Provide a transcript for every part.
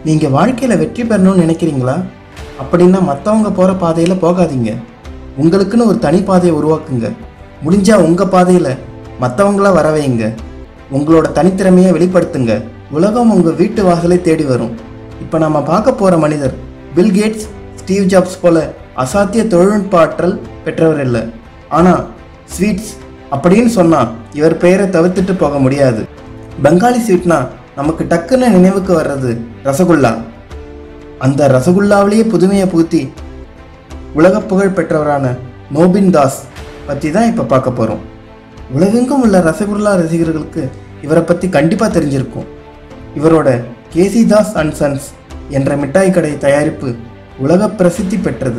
நீங்கள் வாழ்க்கையில் வெற்றி பெறணும்னு நினைக்கிறீங்களா அப்படின்னா மற்றவங்க போகிற பாதையில் போகாதீங்க உங்களுக்குன்னு ஒரு தனி பாதையை உருவாக்குங்க முடிஞ்சா உங்கள் பாதையில் மற்றவங்கள வர வைங்க உங்களோட தனித்திறமையை வெளிப்படுத்துங்க உலகம் உங்கள் வீட்டு வாசலை தேடி வரும் இப்போ நம்ம பார்க்க போகிற மனிதர் பில் கேட்ஸ் ஸ்டீவ் ஜாப்ஸ் போல அசாத்திய தொழில்நுட்ப ஆற்றல் பெற்றவர் இல்லை ஆனால் ஸ்வீட்ஸ் அப்படின்னு சொன்னால் இவர் பெயரை தவிர்த்துட்டு போக முடியாது பெங்காலி ஸ்வீட்னா நமக்கு டக்குன்னு நினைவுக்கு வர்றது ரசகுல்லா அந்த ரசகுல்லாவிலேயே புதுமையை புகுத்தி உலக புகழ் பெற்றவரான நோபின் தாஸ் பற்றி தான் இப்போ பார்க்க போகிறோம் உலகெங்கும் உள்ள ரசகுல்லா ரசிகர்களுக்கு இவரை பற்றி கண்டிப்பாக தெரிஞ்சிருக்கும் இவரோட கேசி தாஸ் அண்ட் சன்ஸ் என்ற மிட்டாய் கடை தயாரிப்பு உலக பிரசித்தி பெற்றது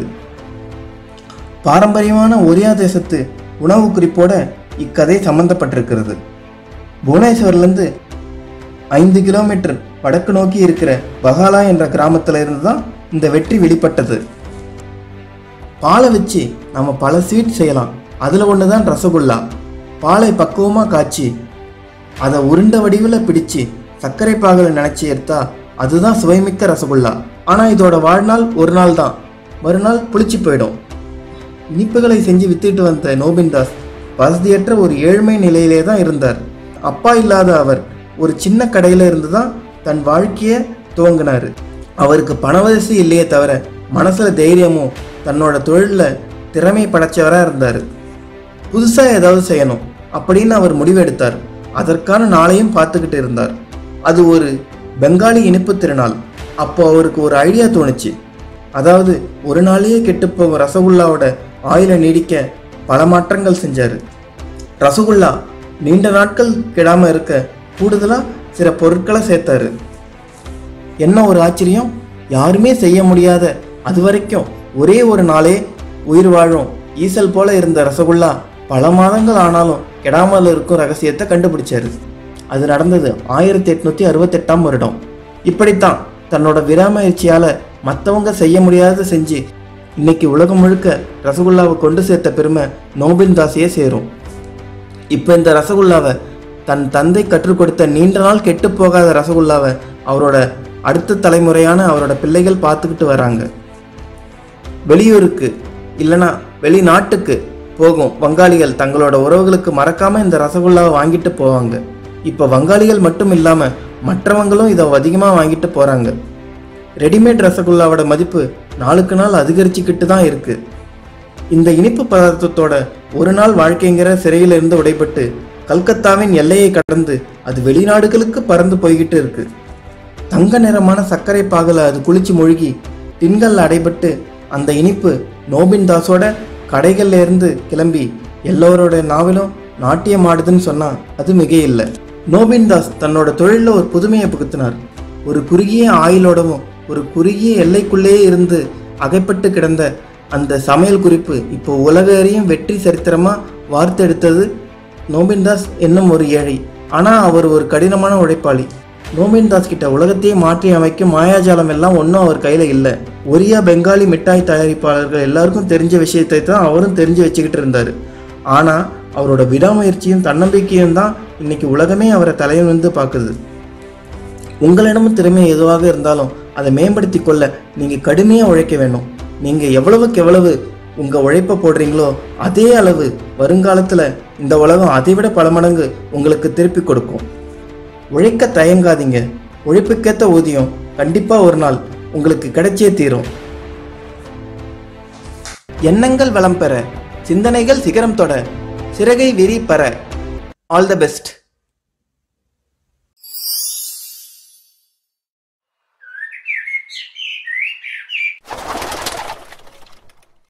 பாரம்பரியமான ஒரியா தேசத்து உணவு குறிப்போட இக்கதை சம்பந்தப்பட்டிருக்கிறது புவனேஸ்வர்லேருந்து ஐந்து கிலோமீட்டர் வடக்கு நோக்கி இருக்கிற பகாலா என்ற கிராமத்தில் இருந்து தான் இந்த வெற்றி வெளிப்பட்டது பாலை வச்சு நம்ம பல ஸ்வீட் செய்யலாம் அதில் ஒன்று தான் ரசகுல்லா பாலை பக்குவமாக காய்ச்சி அதை உருண்டை வடிவில் பிடிச்சு சர்க்கரை பாகில் நினச்சி எடுத்தா அதுதான் சுவைமிக்க ரசகுல்லா ஆனால் இதோட வாழ்நாள் ஒரு நாள் தான் மறுநாள் புளிச்சு போயிடும் இனிப்புகளை செஞ்சு வித்துட்டு வந்த நோபின்தாஸ் வசதியற்ற ஒரு ஏழ்மை நிலையிலே தான் இருந்தார் அப்பா இல்லாத அவர் ஒரு சின்ன கடையில் இருந்து தான் தன் வாழ்க்கையை துவங்கினார் அவருக்கு பணவசதி இல்லையே தவிர மனசில் தைரியமும் தன்னோட தொழிலில் திறமை படைச்சவராக இருந்தார் புதுசாக ஏதாவது செய்யணும் அப்படின்னு அவர் முடிவெடுத்தார் அதற்கான நாளையும் பார்த்துக்கிட்டு இருந்தார் அது ஒரு பெங்காலி இனிப்பு திருநாள் அப்போ அவருக்கு ஒரு ஐடியா தோணுச்சு அதாவது ஒரு நாளையே கெட்டுப்போகும் ரசகுல்லாவோட ஆயிலை நீடிக்க பல மாற்றங்கள் செஞ்சார் ரசகுல்லா நீண்ட நாட்கள் கெடாமல் இருக்க கூடுதலாக சில பொருட்களை சேர்த்தாரு என்ன ஒரு ஆச்சரியம் யாருமே செய்ய முடியாத அது வரைக்கும் ஒரே ஒரு நாளே உயிர் வாழும் ஈசல் போல இருந்த ரசகுல்லா பல மாதங்கள் ஆனாலும் கெடாமல் இருக்கும் ரகசியத்தை கண்டுபிடிச்சாரு அது நடந்தது ஆயிரத்தி எட்நூத்தி அறுபத்தெட்டாம் வருடம் இப்படித்தான் தன்னோட விடாமுயற்சியால மற்றவங்க செய்ய முடியாத செஞ்சு இன்னைக்கு உலகம் முழுக்க ரசகுல்லாவை கொண்டு சேர்த்த பெருமை நோபின் தாஸையே சேரும் இப்போ இந்த ரசகுல்லாவை தன் தந்தை கற்றுக் கொடுத்த நீண்ட நாள் கெட்டு போகாத ரசகுல்லாவை அவரோட அடுத்த தலைமுறையான அவரோட பிள்ளைகள் பார்த்துக்கிட்டு வராங்க வெளியூருக்கு இல்லைனா வெளிநாட்டுக்கு போகும் வங்காளிகள் தங்களோட உறவுகளுக்கு மறக்காம இந்த ரசகுல்லாவை வாங்கிட்டு போவாங்க இப்போ வங்காளிகள் மட்டும் இல்லாம மற்றவங்களும் இதை அதிகமாக வாங்கிட்டு போறாங்க ரெடிமேட் ரசகுல்லாவோட மதிப்பு நாளுக்கு நாள் அதிகரிச்சுக்கிட்டு தான் இருக்கு இந்த இனிப்பு பதார்த்தத்தோட ஒரு நாள் வாழ்க்கைங்கிற சிறையிலிருந்து உடைபட்டு கல்கத்தாவின் எல்லையை கடந்து அது வெளிநாடுகளுக்கு பறந்து போய்கிட்டு இருக்கு தங்க நிறமான சர்க்கரை பாகுல அது குளிச்சு மூழ்கி டின்கள் அடைபட்டு அந்த இனிப்பு நோபின் தாஸோட கடைகள்ல இருந்து கிளம்பி எல்லோரோட நாவிலும் நாட்டியம் ஆடுதுன்னு சொன்னா அது மிக இல்லை நோபின் தாஸ் தன்னோட தொழிலில் ஒரு புதுமையை புகுத்தினார் ஒரு குறுகிய ஆயுளோடவும் ஒரு குறுகிய எல்லைக்குள்ளேயே இருந்து அகைப்பட்டு கிடந்த அந்த சமையல் குறிப்பு இப்போ உலக அறியும் வெற்றி சரித்திரமா வார்த்தெடுத்தது நோபின்தாஸ் என்னும் ஒரு ஏழை ஆனால் அவர் ஒரு கடினமான உழைப்பாளி நோபின்தாஸ் கிட்ட உலகத்தையே மாற்றி அமைக்கும் மாயாஜாலம் எல்லாம் ஒன்றும் அவர் கையில் இல்லை ஒரியா பெங்காலி மிட்டாய் தயாரிப்பாளர்கள் எல்லாருக்கும் தெரிஞ்ச விஷயத்தை தான் அவரும் தெரிஞ்சு வச்சுக்கிட்டு இருந்தார் ஆனால் அவரோட விடாமுயற்சியும் தன்னம்பிக்கையும் தான் இன்னைக்கு உலகமே அவரை தலைவந்து பார்க்குது உங்களிடமும் திறமை எதுவாக இருந்தாலும் அதை மேம்படுத்தி கொள்ள நீங்கள் கடுமையாக உழைக்க வேண்டும் நீங்கள் எவ்வளவுக்கு எவ்வளவு உங்கள் உழைப்பை போடுறீங்களோ அதே அளவு வருங்காலத்தில் இந்த உலகம் அதைவிட பல மடங்கு உங்களுக்கு திருப்பி கொடுக்கும் உழைக்க தயங்காதீங்க உழைப்புக்கேற்ற ஊதியம் கண்டிப்பாக ஒரு நாள் உங்களுக்கு கிடைச்சே தீரும் எண்ணங்கள் வளம் பெற சிந்தனைகள் சிகரம் தொட சிறகை விரி பெற ஆல் த பெஸ்ட்